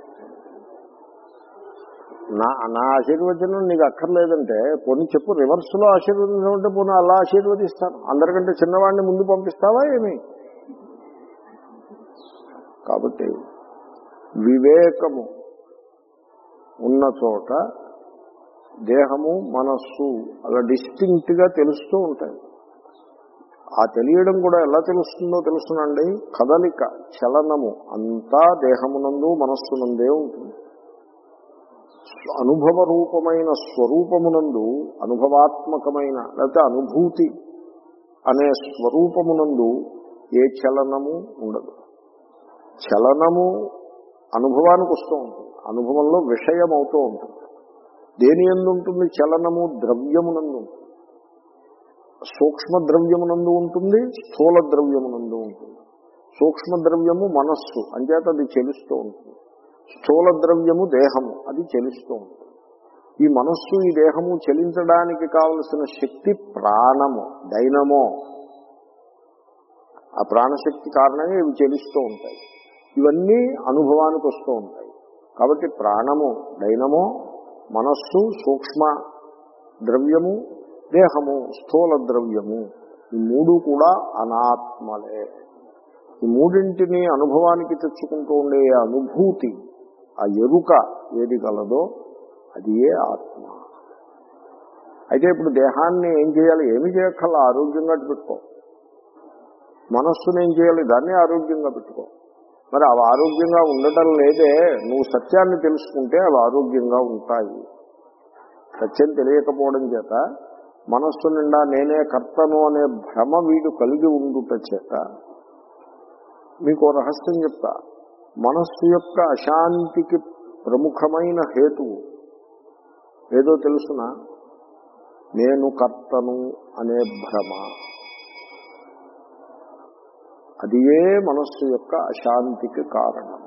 నా నా ఆశీర్వచనం నీకు అక్కర్లేదంటే పోనీ చెప్పు రివర్స్ లో ఆశీర్వదించమంటే పోనీ అలా ఆశీర్వదిస్తాను అందరికంటే చిన్నవాడిని ముందు పంపిస్తావా ఏమి కాబట్టి వివేకము ఉన్న చోట దేహము మనస్సు అలా డిస్టింక్ట్ గా తెలుస్తూ ఉంటాయి ఆ తెలియడం కూడా ఎలా తెలుస్తుందో తెలుసునండి కదలిక చలనము అంతా దేహమునందు మనస్సునందే ఉంటుంది అనుభవ రూపమైన స్వరూపమునందు అనుభవాత్మకమైన లేకపోతే అనుభూతి అనే స్వరూపమునందు ఏ చలనము ఉండదు చలనము అనుభవానికి వస్తూ ఉంటుంది అనుభవంలో విషయం అవుతూ ఉంటుంది దేని ఎందు ఉంటుంది చలనము ద్రవ్యమునందు ఉంటుంది సూక్ష్మ ద్రవ్యమునందు ఉంటుంది స్థూల ద్రవ్యమునందు ఉంటుంది సూక్ష్మ ద్రవ్యము మనస్సు అంచేత అది చెలుస్తూ ఉంటుంది స్థూల ద్రవ్యము దేహము అది చెలుస్తూ ఉంటుంది ఈ మనస్సు ఈ దేహము చెలించడానికి కావలసిన శక్తి ప్రాణము డైనమో ఆ ప్రాణశక్తి కారణంగా ఇవి చెలిస్తూ ఉంటాయి ఇవన్నీ అనుభవానికి వస్తూ ఉంటాయి కాబట్టి ప్రాణము డైనమో మనస్సు సూక్ష్మ ద్రవ్యము దేహము స్థూల ద్రవ్యము ఈ మూడు కూడా అనాత్మలే ఈ మూడింటిని అనుభవానికి తెచ్చుకుంటూ ఉండే ఆ అనుభూతి ఆ ఎరుక ఏది గలదో అది ఏ ఆత్మ అయితే ఇప్పుడు దేహాన్ని ఏం చేయాలి ఏమి చేయక్కల ఆరోగ్యంగా పెట్టుకో మనస్సును ఏం చేయాలి దాన్ని ఆరోగ్యంగా పెట్టుకో మరి అవి ఆరోగ్యంగా ఉండటం లేదే నువ్వు సత్యాన్ని తెలుసుకుంటే అవి ఆరోగ్యంగా ఉంటాయి సత్యం తెలియకపోవడం చేత మనస్సు నిండా నేనే కర్తను అనే భ్రమ వీడు కలిగి ఉండుట చేత మీకు ఓ రహస్యం చెప్తా మనస్సు యొక్క అశాంతికి ప్రముఖమైన హేతువు ఏదో తెలుసునా నేను కర్తను అనే భ్రమ అది ఏ మనస్సు యొక్క అశాంతికి కారణము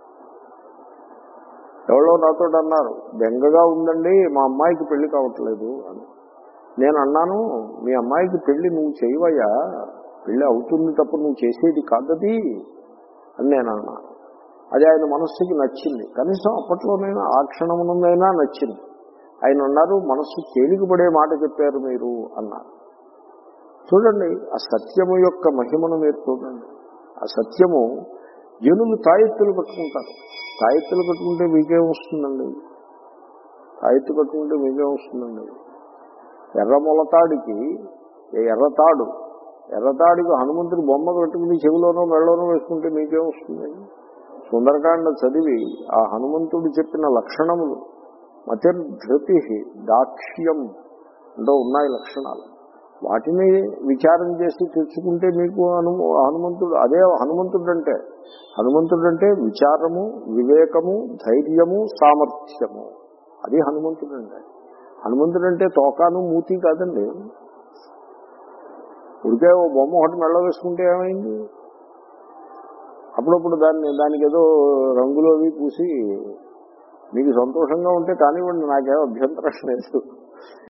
ఎవరో నాతో అన్నారు బెంగగా ఉందండి మా అమ్మాయికి పెళ్లి కావట్లేదు అని నేను అన్నాను మీ అమ్మాయికి పెళ్లి నువ్వు చేయవయ్యా పెళ్లి అవుతుంది తప్ప నువ్వు చేసేది కాదది అని నేను అన్నాను అది ఆయన మనస్సుకి నచ్చింది కనీసం అప్పట్లోనైనా ఆ క్షణమునందైనా నచ్చింది ఆయన అన్నారు మనస్సు తేలికపడే మాట చెప్పారు మీరు అన్నారు చూడండి ఆ సత్యము యొక్క మహిమను మీరు చూడండి ఆ సత్యము జనులు తాయెత్తులు కట్టుకుంటారు తాయెత్తులు కట్టుకుంటే మీకేం వస్తుందండి తాయెత్తు కట్టుకుంటే మీకేం వస్తుందండి ఎర్ర మొలతాడికి ఎర్రతాడు ఎర్రతాడికి హనుమంతుడి బొమ్మ పెట్టుకుని చెవిలోనో మెళ్ళలోనో వేసుకుంటే మీకేం వస్తుంది సుందరకాండ చదివి ఆ హనుమంతుడు చెప్పిన లక్షణములు మతిర్ధృతి దాక్ష్యం అంటూ ఉన్నాయి లక్షణాలు వాటిని విచారం చేసి తెచ్చుకుంటే మీకు హను హనుమంతుడు అదే హనుమంతుడు అంటే హనుమంతుడు అంటే విచారము వివేకము ధైర్యము సామర్థ్యము అది హనుమంతుడు అంటే హనుమంతుడు అంటే తోకాను మూతి కాదండి ఉడికే ఓ బొమ్మ ఒకటి మెళ్ళ వేసుకుంటే ఏమైంది అప్పుడప్పుడు దాన్ని దానికి ఏదో రంగులు అవి పూసి మీకు సంతోషంగా ఉంటే కానివ్వండి నాకేం అభ్యంతరం లేదు